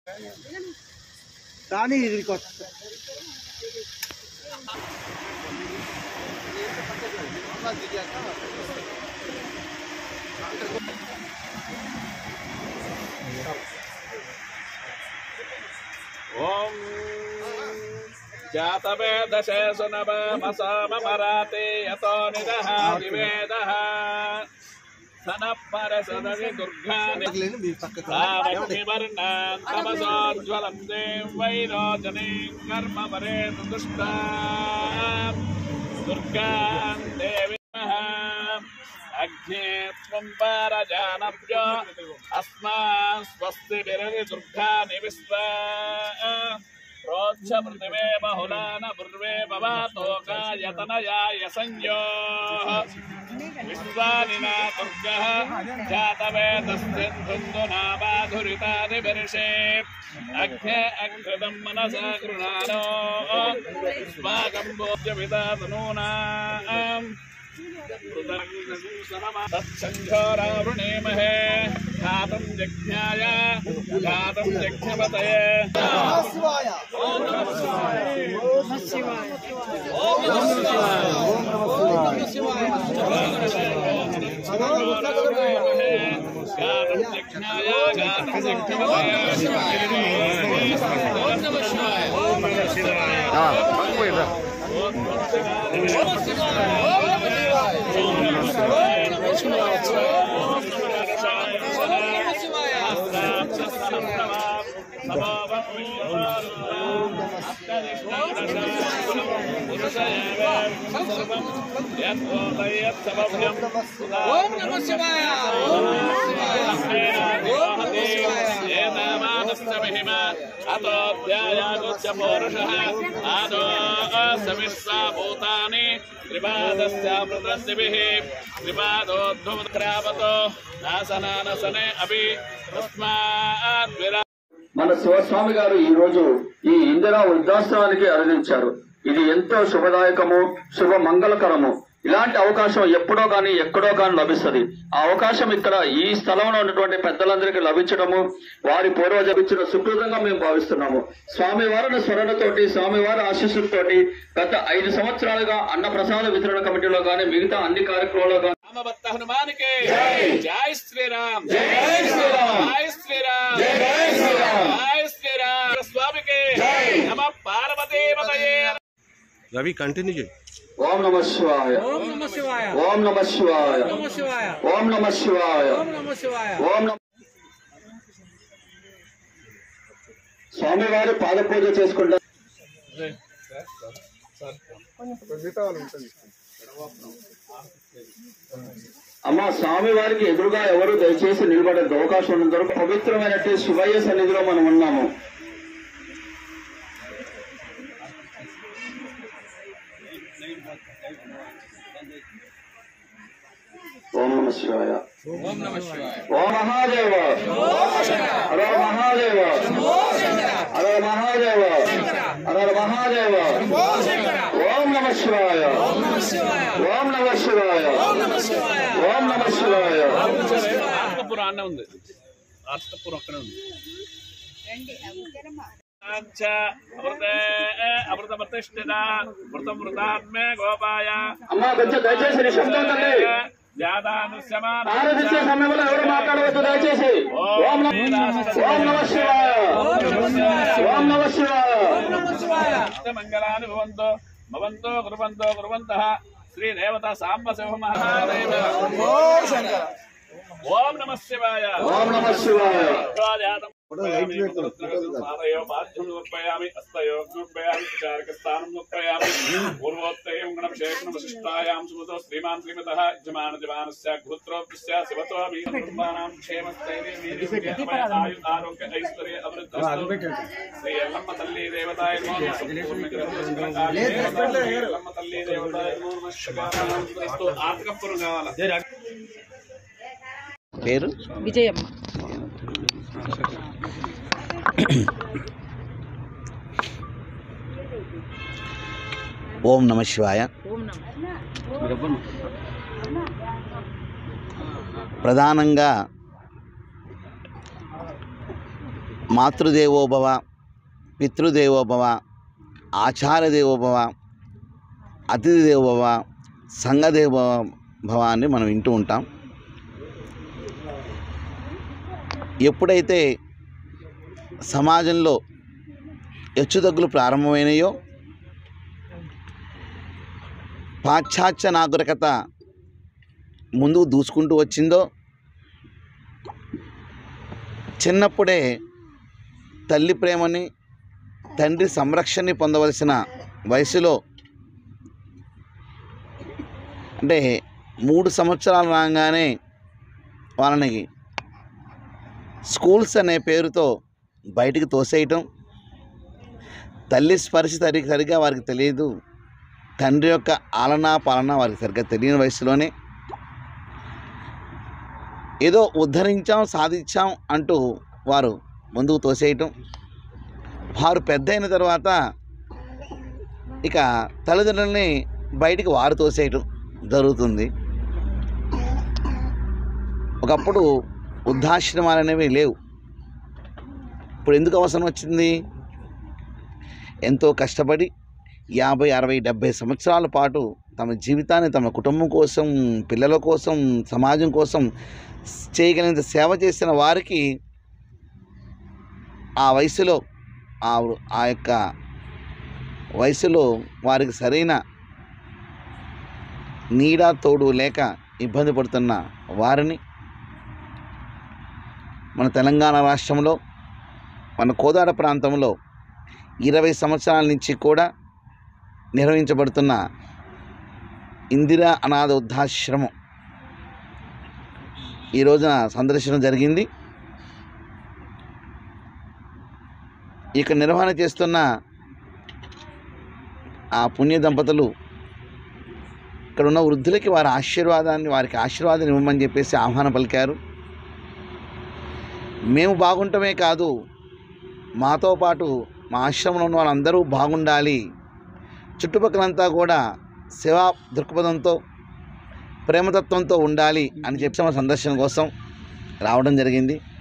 కానీ ఇక్కడికి వస్తా ఓం జాతవేదశే సునవమసామరాతే యతో నిదః వివేదః సనపరసదవి దుర్గాని రామహివర్ణాన్ తమసోజ్వలం దేం వైరోచనీం కర్మ పరే దుష్టా దుర్గాన్ దేవి అగ్నే త్వం పరజానభ్య అస్మాన్ స్వస్తి విరవి దుర్గాని విశ్వ ప్రోచ్చ పృథివే బహుళాన పూర్వే భవాతోకాయతనయాయ సంయో విశ్వాని నా దుర్గः జాతవేదస్యంధుందు నామాధురితాదివర్షే అఘ్నే అఘృతం మనసా గృణానో స్వాగం బోధ్యమితాతనూనాం తత్సంఘోరావృణేమహే ఘాతం జజ్ఞాయ ఘాతం జజ్ఞపతయే ఘాతం జజ్ఞాయ ఘాతం ఓం నమ శివాయ అతోధ్యాయాగోచ్చ పౌరుషः ఆదో సవిశ్వా భూతాని త్రిపాదస్యామృతస్యభిः త్రిపాదోద్భవక్రావతో నాసనానసనే అపి తస్మాత్ విరా మన శివస్వామి గారు ఈ రోజు ఈ ఇందిరా వృద్ధాశ్రమానికి అరుదించారు ఇది ఎంతో శుభదాయకము శుభ మంగళకరము ఇలాంటి అవకాశం ఎప్పుడో కానీ ఎక్కడో కానీ లభిస్తుంది ఆ అవకాశం ఇక్కడ ఈ స్థలంలో ఉన్నటువంటి పెద్దలందరికీ లభించడము వారి పూర్వజ ఇచ్చిన సుకృతంగా మేము భావిస్తున్నాము స్వామివారిని స్మరణతోటి స్వామివారి ఆశీస్సులతోటి గత ఐదు సంవత్సరాలుగా అన్న ప్రసాద వితరణ కమిటీలో కానీ మిగతా అన్ని కార్యక్రమాల్లో కానీ రామభక్త హనుమానికి జై శ్రీరామ్ జై శ్రీరామ్. జై శ్రీరామ్ జై శ్రీరామ్. జై శ్రీరామ్ స్వామికి నమ పార్వతీ పతయే రవి కంటిన్యూ చేయి ఓం నమ శివాయ ఓం నమ శివాయ ఓం నమ శివాయ నమ శివాయ ఓం నమ శివాయ ఓం నమ శివాయ ఓం నమ స్వామివారి పాద పూజ చేసుకుంటా అమ్మ స్వామివారికి ఎదురుగా ఎవరు దయచేసి నిలబడే అవకాశం ఉన్నంత వరకు పవిత్రమైనటువంటి శివయ్య సన్నిధిలో మనం ఉన్నాము ఓం నమ శివాయ ఓం నమ శివాయ ఓం మహాదేవ హర మహాదేవ హర మహాదేవ హర మహాదేవ ఓం నమ శివాయ ఓం నమ శివాయ ఓం నమ శివాయ ఆత్మపురం అన్న ఉంది ఆత్మపురం అక్కడే ఉంది అచ్చ అమృతే అమృత ప్రతిష్ఠిత మృత మృతాత్మే గోపాయ అమ్మా కొంచెం దయచేసి నిశ్శబ్దం తల్లి జాతానుష్యమాన ఆరాధించే సమయంలో ఎవరు మాట్లాడవద్దు దయచేసి ఓం నమ ఓం నమ శివాయ ఓం నమ శివాయ మంగళాని భవంతో భవంతో కుర్వంతో కుర్వంతః శ్రీ దేవత సాంబ శివ మహాదేవ ఓం నమ శివాయ ఓం నమ శివాయ జాతం పాదయో పాద్యం నృపయామి హస్తయో నృపయామి చారకస్థానం నృపయామి పూర్వోత్తయం గణభిషేకం వశిష్టాయాం సుమతో శ్రీమాన్ శ్రీమతః యజమాన జమానస్య పుత్రోప్యస్య శివతో మీ కుటుంబానాం క్షేమస్థైర్య వీర్య ఆయు ఆరోగ్య ఐశ్వర్య అభివృద్ధి శ్రీ ఎల్లమ్మ తల్లి దేవతాయ నమః ఎల్లమ్మ తల్లి దేవతాయ నమః ఆత్మపురం కావాలా పేరు విజయమ్మ ఓం నమ శివాయ ఓం నమ ప్రధానంగా మాతృదేవోభవ పితృదేవోభవ ఆచార్య దేవోభవ అతిథి దేవోభవ సంఘదేవ భవ అని మనం వింటూ ఉంటాం ఎప్పుడైతే సమాజంలో హెచ్చుతగ్గులు ప్రారంభమైనాయో పాశ్చాత్య నాగరికత ముందుకు దూసుకుంటూ వచ్చిందో చిన్నప్పుడే తల్లి ప్రేమని తండ్రి సంరక్షణని పొందవలసిన వయసులో అంటే మూడు సంవత్సరాలు రాగానే వాళ్ళని స్కూల్స్ అనే పేరుతో బయటికి తోసేయటం తల్లి స్పర్శ సరి సరిగా వారికి తెలియదు తండ్రి యొక్క ఆలనా పాలన వారికి సరిగ్గా తెలియని వయసులోనే ఏదో ఉద్ధరించాం సాధించాం అంటూ వారు ముందుకు తోసేయటం వారు పెద్ద అయిన తర్వాత ఇక తల్లిదండ్రులని బయటికి వారు తోసేయటం జరుగుతుంది ఒకప్పుడు వృద్ధాశ్రమాలు అనేవి లేవు ఇప్పుడు ఎందుకు అవసరం వచ్చింది ఎంతో కష్టపడి యాభై అరవై డెబ్భై సంవత్సరాల పాటు తమ జీవితాన్ని తమ కుటుంబం కోసం పిల్లల కోసం సమాజం కోసం చేయగలిగినంత సేవ చేసిన వారికి ఆ వయసులో ఆ వృ- ఆ యొక్క వయసులో వారికి సరైన నీడ తోడు లేక ఇబ్బంది పడుతున్న వారిని మన తెలంగాణ రాష్ట్రంలో మన కోదాడ ప్రాంతంలో ఇరవై సంవత్సరాల నుంచి కూడా నిర్వహించబడుతున్న ఇందిరా అనాథ వృద్ధాశ్రమం ఈ రోజున సందర్శన జరిగింది ఇక నిర్వహణ చేస్తున్న ఆ పుణ్య దంపతులు ఇక్కడ ఉన్న వృద్ధులకి వారి ఆశీర్వాదాన్ని వారికి ఆశీర్వాదం ఇవ్వమని చెప్పేసి ఆహ్వానం పలికారు మేము బాగుంటమే కాదు మాతో పాటు మా ఆశ్రమంలో ఉన్న వాళ్ళందరూ బాగుండాలి చుట్టుపక్కలంతా కూడా సేవా దృక్పథంతో ప్రేమతత్వంతో ఉండాలి అని చెప్పి సందర్శన కోసం రావడం జరిగింది